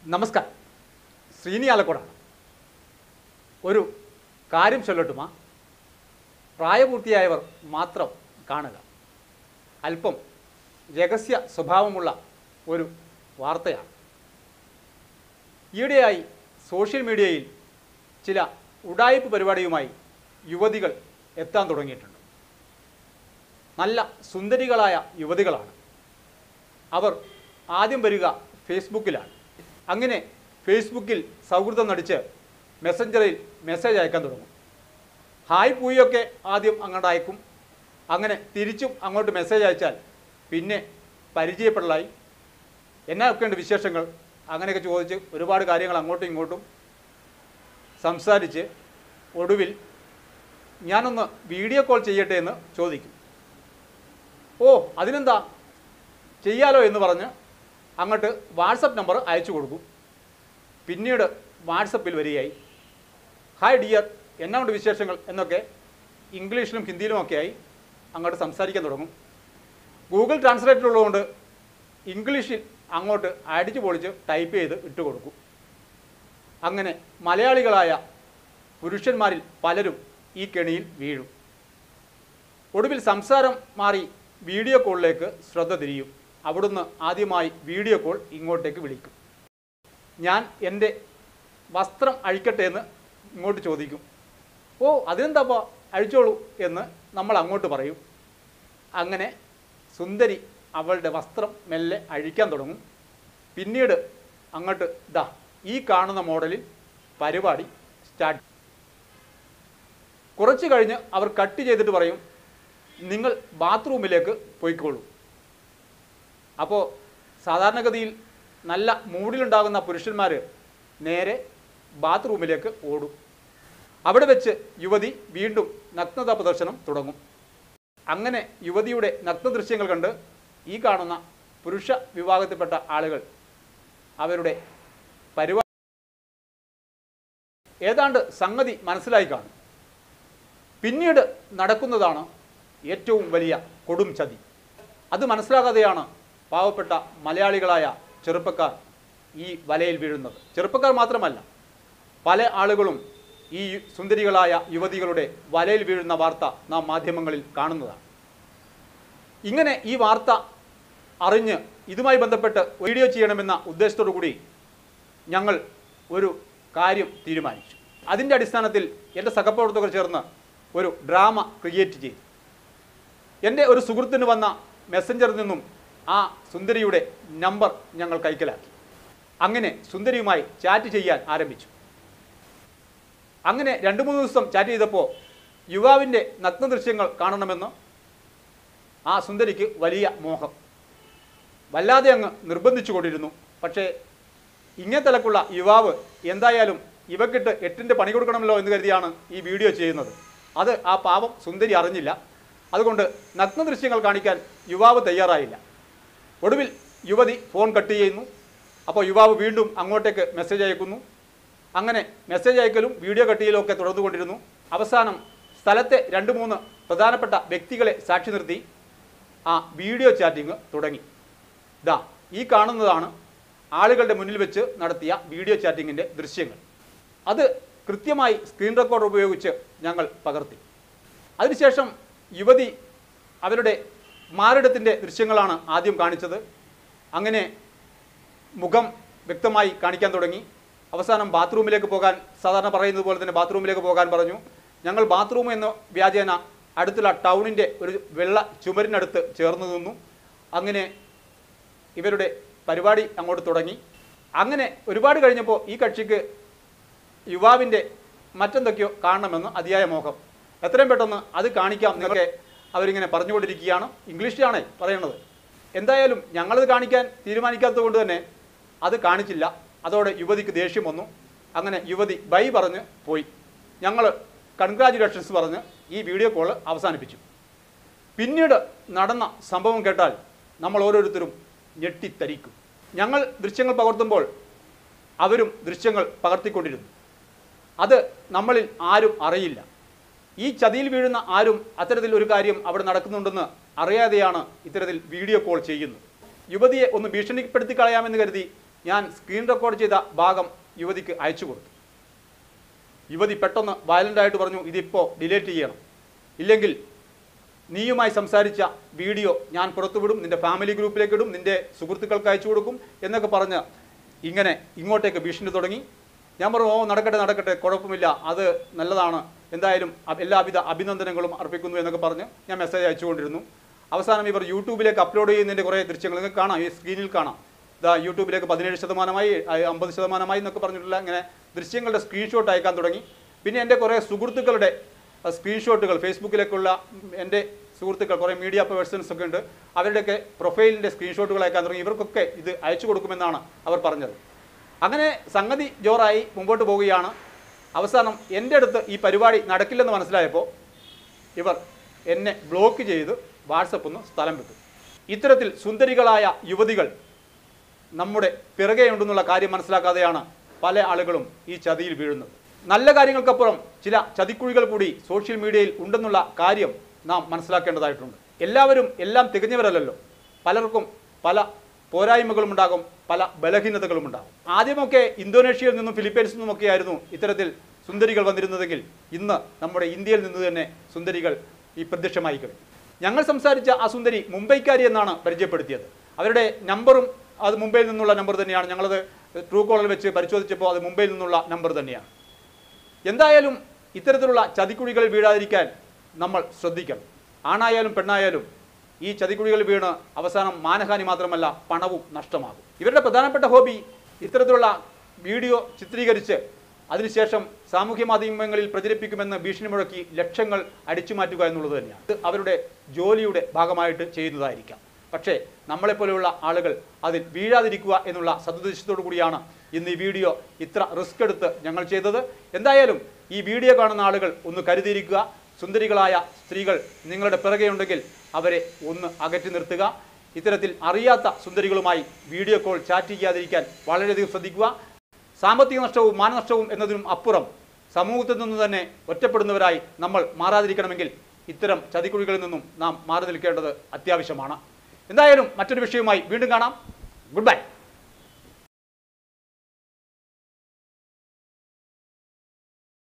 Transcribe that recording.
നമസ്കാരം ശ്രീനി ആലക്കോടാണ് ഒരു കാര്യം ചൊല്ലട്ടുമാ പ്രായപൂർത്തിയായവർ മാത്രം കാണുക അല്പം രഹസ്യ സ്വഭാവമുള്ള ഒരു വാർത്തയാണ് ഈയിടെയായി സോഷ്യൽ മീഡിയയിൽ ചില ഉടായ്പ് പരിപാടിയുമായി യുവതികൾ എത്താൻ തുടങ്ങിയിട്ടുണ്ട് നല്ല സുന്ദരികളായ യുവതികളാണ് അവർ ആദ്യം വരിക ഫേസ്ബുക്കിലാണ് അങ്ങനെ ഫേസ്ബുക്കിൽ സൗഹൃദം നടിച്ച് മെസ്സഞ്ചറിൽ മെസ്സേജ് അയക്കാൻ തുടങ്ങും ഹായ് പൂയൊക്കെ ആദ്യം അങ്ങോട്ട് അയക്കും അങ്ങനെ തിരിച്ചും അങ്ങോട്ട് മെസ്സേജ് അയച്ചാൽ പിന്നെ പരിചയപ്പെടലായി എന്നൊക്കെയുണ്ട് വിശേഷങ്ങൾ അങ്ങനെയൊക്കെ ചോദിച്ച് ഒരുപാട് കാര്യങ്ങൾ അങ്ങോട്ടും ഇങ്ങോട്ടും സംസാരിച്ച് ഒടുവിൽ ഞാനൊന്ന് വീഡിയോ കോൾ ചെയ്യട്ടെ എന്ന് ചോദിക്കും ഓ അതിനെന്താ ചെയ്യാലോ എന്ന് പറഞ്ഞ് അങ്ങോട്ട് വാട്സപ്പ് നമ്പർ അയച്ചു കൊടുക്കും പിന്നീട് വാട്സപ്പിൽ വരികയായി ഹായ് ഡിയർ എന്നാ ഉണ്ട് വിശേഷങ്ങൾ എന്നൊക്കെ ഇംഗ്ലീഷിലും ഹിന്ദിയിലുമൊക്കെയായി അങ്ങോട്ട് സംസാരിക്കാൻ തുടങ്ങും ഗൂഗിൾ ട്രാൻസ്ലേറ്റർ ഉള്ളതുകൊണ്ട് ഇംഗ്ലീഷിൽ അങ്ങോട്ട് അടിച്ചു പൊളിച്ച് ടൈപ്പ് ചെയ്ത് ഇട്ട് കൊടുക്കും അങ്ങനെ മലയാളികളായ പുരുഷന്മാരിൽ പലരും ഈ കെണിയിൽ വീഴും ഒടുവിൽ സംസാരം മാറി വീഡിയോ കോളിലേക്ക് ശ്രദ്ധ തിരിയും അവിടുന്ന് ആദ്യമായി വീഡിയോ കോൾ ഇങ്ങോട്ടേക്ക് വിളിക്കും ഞാൻ എൻ്റെ വസ്ത്രം അഴിക്കട്ടെ എന്ന് ഇങ്ങോട്ട് ചോദിക്കും ഓ അതിനെന്താപ്പാ അഴിച്ചോളൂ എന്ന് നമ്മൾ അങ്ങോട്ട് പറയും അങ്ങനെ സുന്ദരി അവളുടെ വസ്ത്രം മെല്ലെ അഴിക്കാൻ തുടങ്ങും പിന്നീട് അങ്ങോട്ട് ദാ ഈ കാണുന്ന മോഡലിൽ പരിപാടി സ്റ്റാർട്ട് കുറച്ച് കഴിഞ്ഞ് അവർ കട്ട് ചെയ്തിട്ട് പറയും നിങ്ങൾ ബാത്റൂമിലേക്ക് പോയിക്കോളൂ അപ്പോൾ സാധാരണഗതിയിൽ നല്ല മൂഡിലുണ്ടാകുന്ന പുരുഷന്മാർ നേരെ ബാത്റൂമിലേക്ക് ഓടും അവിടെ വെച്ച് യുവതി വീണ്ടും നഗ്നതാ പ്രദർശനം തുടങ്ങും അങ്ങനെ യുവതിയുടെ നഗ്ന ദൃശ്യങ്ങൾ കണ്ട് ഈ കാണുന്ന പുരുഷ വിഭാഗത്തിൽപ്പെട്ട ആളുകൾ അവരുടെ പരിപാടി ഏതാണ്ട് സംഗതി മനസ്സിലായി കാണും പിന്നീട് നടക്കുന്നതാണ് ഏറ്റവും വലിയ കൊടും ചതി അത് മനസ്സിലാകാതെയാണ് പാവപ്പെട്ട മലയാളികളായ ചെറുപ്പക്കാർ ഈ വലയിൽ വീഴുന്നത് ചെറുപ്പക്കാർ മാത്രമല്ല പല ആളുകളും ഈ സുന്ദരികളായ യുവതികളുടെ വലയിൽ വീഴുന്ന വാർത്ത നാം മാധ്യമങ്ങളിൽ കാണുന്നതാണ് ഇങ്ങനെ ഈ വാർത്ത അറിഞ്ഞ് ഇതുമായി ബന്ധപ്പെട്ട് വീഡിയോ ചെയ്യണമെന്ന ഉദ്ദേശത്തോടു കൂടി ഞങ്ങൾ ഒരു കാര്യം തീരുമാനിച്ചു അതിൻ്റെ അടിസ്ഥാനത്തിൽ എൻ്റെ സഹപ്രവർത്തകർ ചേർന്ന് ഒരു ഡ്രാമ ക്രിയേറ്റ് ചെയ്തു എൻ്റെ ഒരു സുഹൃത്തിന് വന്ന മെസ്സഞ്ചറിൽ നിന്നും ആ സുന്ദരിയുടെ നമ്പർ ഞങ്ങൾ കൈക്കലാക്കി അങ്ങനെ സുന്ദരിയുമായി ചാറ്റ് ചെയ്യാൻ ആരംഭിച്ചു അങ്ങനെ രണ്ട് മൂന്ന് ദിവസം ചാറ്റ് ചെയ്തപ്പോൾ യുവാവിൻ്റെ നഗ്ന ദൃശ്യങ്ങൾ കാണണമെന്ന് ആ സുന്ദരിക്ക് വലിയ മോഹം വല്ലാതെ അങ്ങ് നിർബന്ധിച്ചു കൊണ്ടിരുന്നു പക്ഷേ ഇങ്ങനത്തിലക്കുള്ള യുവാവ് എന്തായാലും ഇവക്കിട്ട് എട്ടിൻ്റെ പണി കൊടുക്കണമല്ലോ എന്ന് കരുതിയാണ് ഈ വീഡിയോ ചെയ്യുന്നത് അത് ആ പാവം സുന്ദരി അറിഞ്ഞില്ല അതുകൊണ്ട് നഗ്ന ദൃശ്യങ്ങൾ കാണിക്കാൻ യുവാവ് തയ്യാറായില്ല ഒടുവിൽ യുവതി ഫോൺ കട്ട് ചെയ്യുന്നു അപ്പോൾ യുവാവ് വീണ്ടും അങ്ങോട്ടേക്ക് മെസ്സേജ് അയക്കുന്നു അങ്ങനെ മെസ്സേജ് അയക്കലും വീഡിയോ കട്ട് ചെയ്യലും ഒക്കെ തുടർന്നുകൊണ്ടിരുന്നു അവസാനം സ്ഥലത്തെ രണ്ട് മൂന്ന് പ്രധാനപ്പെട്ട വ്യക്തികളെ സാക്ഷി നിർത്തി ആ വീഡിയോ ചാറ്റിംഗ് തുടങ്ങി ദാ ഈ കാണുന്നതാണ് ആളുകളുടെ മുന്നിൽ വെച്ച് നടത്തിയ വീഡിയോ ചാറ്റിങ്ങിൻ്റെ ദൃശ്യങ്ങൾ അത് കൃത്യമായി സ്ക്രീൻ റെക്കോർഡർ ഉപയോഗിച്ച് ഞങ്ങൾ പകർത്തി അതിനുശേഷം യുവതി അവരുടെ മാറിടത്തിൻ്റെ ദൃശ്യങ്ങളാണ് ആദ്യം കാണിച്ചത് അങ്ങനെ മുഖം വ്യക്തമായി കാണിക്കാൻ തുടങ്ങി അവസാനം ബാത്റൂമിലേക്ക് പോകാൻ സാധാരണ പറയുന്നത് പോലെ തന്നെ ബാത്റൂമിലേക്ക് പോകാൻ പറഞ്ഞു ഞങ്ങൾ ബാത്റൂം എന്ന വ്യാജേന അടുത്തുള്ള ടൗണിൻ്റെ ഒരു വെള്ള ചുമരിനടുത്ത് ചേർന്ന് നിന്നു അങ്ങനെ ഇവരുടെ പരിപാടി അങ്ങോട്ട് തുടങ്ങി അങ്ങനെ ഒരുപാട് കഴിഞ്ഞപ്പോൾ ഈ കക്ഷിക്ക് യുവാവിൻ്റെ മറ്റെന്തൊക്കെയോ കാണണമെന്ന് അതിയായ മോഹം എത്രയും പെട്ടെന്ന് അത് കാണിക്കാം എന്നൊക്കെ അവരിങ്ങനെ പറഞ്ഞുകൊണ്ടിരിക്കുകയാണ് ഇംഗ്ലീഷിലാണ് പറയുന്നത് എന്തായാലും ഞങ്ങളത് കാണിക്കാൻ തീരുമാനിക്കാത്തത് കൊണ്ട് തന്നെ അത് കാണിച്ചില്ല അതോടെ യുവതിക്ക് ദേഷ്യം വന്നു അങ്ങനെ യുവതി ബൈ പറഞ്ഞ് പോയി ഞങ്ങൾ കൺഗ്രാജുലേഷൻസ് പറഞ്ഞ് ഈ വീഡിയോ കോൾ അവസാനിപ്പിച്ചു പിന്നീട് നടന്ന സംഭവം കേട്ടാൽ നമ്മൾ ഓരോരുത്തരും ഞെട്ടിത്തരിക്കും ഞങ്ങൾ ദൃശ്യങ്ങൾ പകർത്തുമ്പോൾ അവരും ദൃശ്യങ്ങൾ പകർത്തിക്കൊണ്ടിരുന്നു അത് നമ്മളിൽ ആരും അറിയില്ല ഈ ചതിയിൽ വീഴുന്ന ആരും അത്തരത്തിൽ ഒരു കാര്യം അവിടെ നടക്കുന്നുണ്ടെന്ന് അറിയാതെയാണ് ഇത്തരത്തിൽ വീഡിയോ കോൾ ചെയ്യുന്നത് യുവതിയെ ഒന്ന് ഭീഷണിപ്പെടുത്തി കളയാമെന്ന് കരുതി ഞാൻ സ്ക്രീൻ റെക്കോർഡ് ചെയ്ത ഭാഗം യുവതിക്ക് അയച്ചു കൊടുത്തു യുവതി പെട്ടെന്ന് violent ആയിട്ട് പറഞ്ഞു ഇതിപ്പോൾ ഡിലീറ്റ് ചെയ്യണം ഇല്ലെങ്കിൽ നീയുമായി സംസാരിച്ച വീഡിയോ ഞാൻ പുറത്തുവിടും നിന്റെ ഫാമിലി ഗ്രൂപ്പിലേക്ക് ഇടും നിന്റെ സുഹൃത്തുക്കൾക്ക് അയച്ചു കൊടുക്കും എന്നൊക്കെ പറഞ്ഞ് ഇങ്ങനെ ഇങ്ങോട്ടേക്ക് ഭീഷണി തുടങ്ങി ഞാൻ പറഞ്ഞു ഓ നടക്കട്ടെ നടക്കട്ടെ കുഴപ്പമില്ല അത് നല്ലതാണ് എന്തായാലും അ- എല്ലാവിധ അഭിനന്ദനങ്ങളും അർപ്പിക്കുന്നു എന്നൊക്കെ പറഞ്ഞ് ഞാൻ മെസ്സേജ് അയച്ചുകൊണ്ടിരുന്നു അവസാനം ഇവർ യൂട്യൂബിലേക്ക് അപ്ലോഡ് ചെയ്യുന്നതിൻ്റെ കുറേ ദൃശ്യങ്ങൾ നിങ്ങൾക്ക് കാണാം ഈ സ്ക്രീനിൽ കാണാം ഇതാ യൂട്യൂബിലേക്ക് പതിനേഴ് ശതമാനമായി അ- അമ്പത് ശതമാനമായി എന്നൊക്കെ പറഞ്ഞിട്ടുള്ള ഇങ്ങനെ ദൃശ്യങ്ങളുടെ സ്ക്രീൻഷോട്ട് അയക്കാൻ തുടങ്ങി പിന്നെ എൻ്റെ കുറേ സുഹൃത്തുക്കളുടെ അഹ് സ്ക്രീൻഷോട്ടുകൾ ഫേസ്ബുക്കിലേക്കുള്ള എൻ്റെ സുഹൃത്തുക്കൾ കുറേ മീഡിയ പേഴ്സൺസ് ഒക്കെ ഉണ്ട് അവരുടെയൊക്കെ പ്രൊഫൈലിൻ്റെ സ്ക്രീൻഷോട്ടുകൾ അയക്കാൻ തുടങ്ങി ഇവർക്കൊക്കെ ഇത് അയച്ചു കൊടുക്കുമെന്നാണ് അവർ പറഞ്ഞത് അങ്ങനെ സംഗതി ജോറായി മുമ്പോട്ട് പോവുകയാണ് അവസാനം എൻ്റെ അടുത്ത് ഈ പരിപാടി നടക്കില്ലെന്ന് മനസ്സിലായപ്പോൾ ഇവർ എന്നെ ബ്ലോക്ക് ചെയ്ത് വാട്സപ്പിൽ നിന്ന് സ്ഥലം വിട്ടു ഇത്തരത്തിൽ സുന്ദരികളായ യുവതികൾ നമ്മുടെ പിറകെയുണ്ടെന്നുള്ള കാര്യം മനസ്സിലാക്കാതെയാണ് പല ആളുകളും ഈ ചതിയിൽ വീഴുന്നത് നല്ല കാര്യങ്ങൾക്കപ്പുറം ചില ചതിക്കുഴികൾ കൂടി സോഷ്യൽ മീഡിയയിൽ ഉണ്ടെന്നുള്ള കാര്യം നാം മനസ്സിലാക്കേണ്ടതായിട്ടുണ്ട് എല്ലാവരും എല്ലാം തികഞ്ഞവരല്ലല്ലോ പലർക്കും പല പോരായ്മകളും ഉണ്ടാകും പല ബലഹീനതകളും ഉണ്ടാകും ആദ്യമൊക്കെ ഇന്തോനേഷ്യയിൽ നിന്നും ഫിലിപ്പൈൻസിൽ നിന്നുമൊക്കെ ആയിരുന്നു ഇത്തരത്തിൽ സുന്ദരികൾ വന്നിരുന്നതെങ്കിൽ ഇന്ന് നമ്മുടെ ഇന്ത്യയിൽ നിന്ന് തന്നെ സുന്ദരികൾ ഈ പ്രത്യക്ഷമായി കഴിഞ്ഞു ഞങ്ങൾ സംസാരിച്ച ആ സുന്ദരി മുംബൈക്കാരി എന്നാണ് പരിചയപ്പെടുത്തിയത് അവരുടെ നമ്പറും അത് മുംബൈയിൽ നിന്നുള്ള നമ്പർ തന്നെയാണ് ഞങ്ങളത് ട്രൂ കോളർ വെച്ച് പരിശോധിച്ചപ്പോൾ അത് മുംബൈയിൽ നിന്നുള്ള നമ്പർ തന്നെയാണ് എന്തായാലും ഇത്തരത്തിലുള്ള ചതിക്കുഴികളിൽ വീഴാതിരിക്കാൻ നമ്മൾ ശ്രദ്ധിക്കണം ആണായാലും പെണ്ണായാലും ഈ ചതിക്കുഴികളിൽ വീണ് അവസാനം മാനഹാനി മാത്രമല്ല പണവും നഷ്ടമാകും ഇവരുടെ പ്രധാനപ്പെട്ട ഹോബി ഇത്തരത്തിലുള്ള വീഡിയോ ചിത്രീകരിച്ച് അതിനുശേഷം സാമൂഹ്യ മാധ്യമങ്ങളിൽ പ്രചരിപ്പിക്കുമെന്ന് ഭീഷണി മുഴക്കി ലക്ഷങ്ങൾ അടിച്ചു മാറ്റുക എന്നുള്ളത് തന്നെയാണ് ഇത് അവരുടെ ജോലിയുടെ ഭാഗമായിട്ട് ചെയ്യുന്നതായിരിക്കാം പക്ഷേ നമ്മളെപ്പോലെയുള്ള ആളുകൾ അതിൽ വീഴാതിരിക്കുക എന്നുള്ള സതുദ്ദേശത്തോടു കൂടിയാണ് ഇന്ന് ഈ വീഡിയോ ഇത്ര റിസ്ക് എടുത്ത് ഞങ്ങൾ ചെയ്തത് എന്തായാലും ഈ വീഡിയോ കാണുന്ന ആളുകൾ ഒന്ന് കരുതിയിരിക്കുക സുന്ദരികളായ സ്ത്രീകൾ നിങ്ങളുടെ പിറകെയുണ്ടെങ്കിൽ അവരെ ഒന്ന് അകറ്റി നിർത്തുക ഇത്തരത്തിൽ അറിയാത്ത സുന്ദരികളുമായി വീഡിയോ കോൾ ചാറ്റ് ചെയ്യാതിരിക്കാൻ വളരെയധികം ശ്രദ്ധിക്കുക സാമ്പത്തിക നഷ്ടവും മാനനഷ്ടവും എന്നതിനും അപ്പുറം സമൂഹത്തിൽ നിന്ന് തന്നെ ഒറ്റപ്പെടുന്നവരായി നമ്മൾ മാറാതിരിക്കണമെങ്കിൽ ഇത്തരം ചതിക്കുഴികളിൽ നിന്നും നാം മാറി നിൽക്കേണ്ടത് അത്യാവശ്യമാണ് എന്തായാലും മറ്റൊരു വിഷയവുമായി വീണ്ടും കാണാം ഗുഡ് ബൈ